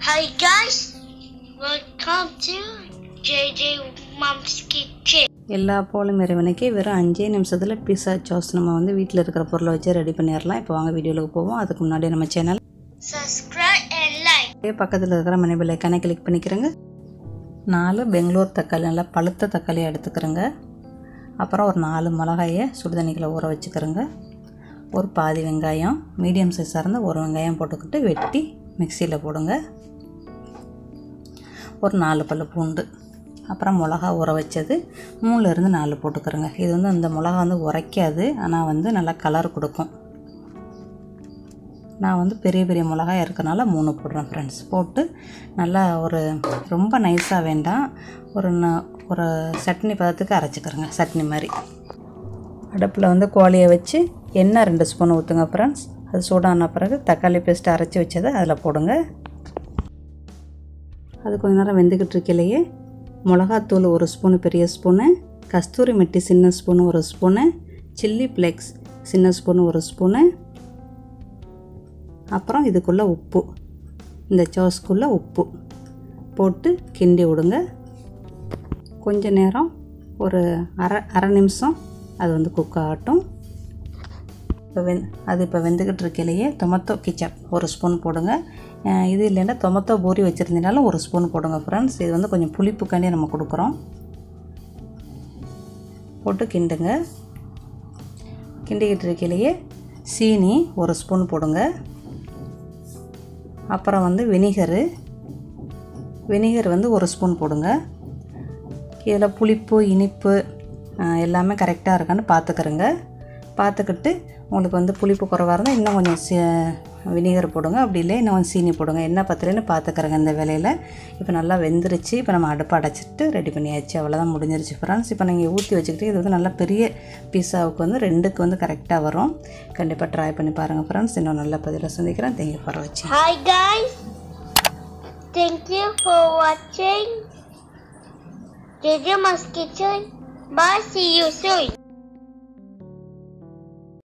Hi guys, welcome to JJ Mom's Kitchen. எல்லா போலும் இறைவனுக்கு வெறும் அஞ்சே நிமிஷத்தில் பீஸா சாஸ் நம்ம வந்து வீட்டில் இருக்கிற பொருளை வச்சு ரெடி பண்ணிடலாம் இப்போ வாங்க வீடியோவுக்கு போவோம் அதுக்கு முன்னாடி நம்ம சேனல் Subscribe and like. பக்கத்தில் இருக்கிற மணி ஐக்கானை கிளிக் பண்ணிக்கிறேங்க நாலு பெங்களூர் தக்காளி நல்லா பழுத்த தக்காளி எடுத்துக்கிறேங்க அப்புறம் ஒரு நாலு மிளகாயை சுடுதண்ணிக்குள்ள ஊற வச்சுக்கிறேங்க ஒரு பாதி வெங்காயம் மீடியம் சைஸாக இருந்தால் ஒரு வெங்காயம் போட்டுக்கிட்டு வெட்டி மிக்சியில் போடுங்க ஒரு நாலு பல்லு பூண்டு அப்புறம் மிளகா ஊற வச்சது மூணுலேருந்து நாலு போட்டுக்கிறேங்க இது வந்து அந்த மிளகா வந்து உரைக்காது ஆனால் வந்து நல்லா கலர் கொடுக்கும் நான் வந்து பெரிய பெரிய மிளகாய் இருக்கனால மூணு போடுறேன் ஃப்ரெண்ட்ஸ் போட்டு நல்லா ஒரு ரொம்ப நைஸாக வேண்டாம் ஒரு ந- ஒரு சட்னி பதத்துக்கு அரைச்சிக்கிறேங்க சட்னி மாதிரி அடுப்பில் வந்து கோழியை வச்சு எண்ணெய் ரெண்டு ஸ்பூன் ஊற்றுங்க ஃப்ரெண்ட்ஸ் அது சூடான பிறகு தக்காளி பேஸ்ட்டு அரைச்சி வச்சதை அதில் போடுங்க அது கொஞ்ச நேரம் வெந்துக்கிட்டு இருக்கையிலேயே மிளகாத்தூள் ஒரு ஸ்பூனு பெரிய ஸ்பூனு கஸ்தூரி மெட்டி சின்ன ஸ்பூனு ஒரு ஸ்பூனு சில்லி ஃப்ளேக்ஸ் சின்ன ஸ்பூனு ஒரு ஸ்பூனு அப்புறம் இதுக்குள்ளே உப்பு இந்த சாஸ்க்குள்ளே உப்பு போட்டு கிண்டி விடுங்க கொஞ்ச நேரம் ஒரு அரை அரை நிமிஷம் அது வந்து குக் ஆகட்டும் இப்போ வெந் அது இப்போ வெந்துக்கிட்டு இருக்கையிலேயே டொமேட்டோ கிச்சப் ஒரு ஸ்பூன் போடுங்க அஹ் இது இல்லைன்னா டொமேட்டோ பூரி வச்சுருந்தீங்கனாலும் ஒரு ஸ்பூன் போடுங்க ஃப்ரெண்ட்ஸ் இது வந்து கொஞ்சம் புளிப்புக்காண்டி நம்ம கொடுக்குறோம் போட்டு கிண்டுங்க கிண்டிக்கிட்டு இருக்கையிலேயே சீனி ஒரு ஸ்பூன் போடுங்க அப்புறம் வந்து வினிகரு வினிகர் வந்து ஒரு ஸ்பூன் போடுங்க இதில் புளிப்பு இனிப்பு ஆஹ், எல்லாமே கரெக்டாக இருக்கான்னு பார்த்துக்கிறங்க பார்த்துக்கிட்டு உங்களுக்கு வந்து புளிப்பு குறைவாக இருந்தால் இன்னும் கொஞ்சம் சி வினிகர் போடுங்க அப்படி இல்லை இன்னும் கொஞ்சம் சீனி போடுங்க என்ன பத்தலைன்னு பார்த்துக்கிறங்க இந்த வேலையில் இப்போ நல்லா வெந்துருச்சு இப்போ நம்ம அடுப்பு அடைச்சிட்டு ரெடி பண்ணியாச்சு அவ்வளோதான் முடிஞ்சிருச்சு ஃப்ரெண்ட்ஸ் இப்போ நீங்கள் ஊற்றி வச்சுக்கிட்டு இது வந்து நல்லா பெரிய பீஸாவுக்கு வந்து ரெண்டுக்கு வந்து கரெக்டாக வரும் கண்டிப்பாக ட்ரை பண்ணி பாருங்கள் ஃப்ரெண்ட்ஸ் இன்னும் நல்ல பதிலாக சந்திக்கிறேன் தேங்க்யூ ஃபார் வாட்சிங் Hi guys, thank you for watching JJ Mom's Kitchen. Bye, see you soon.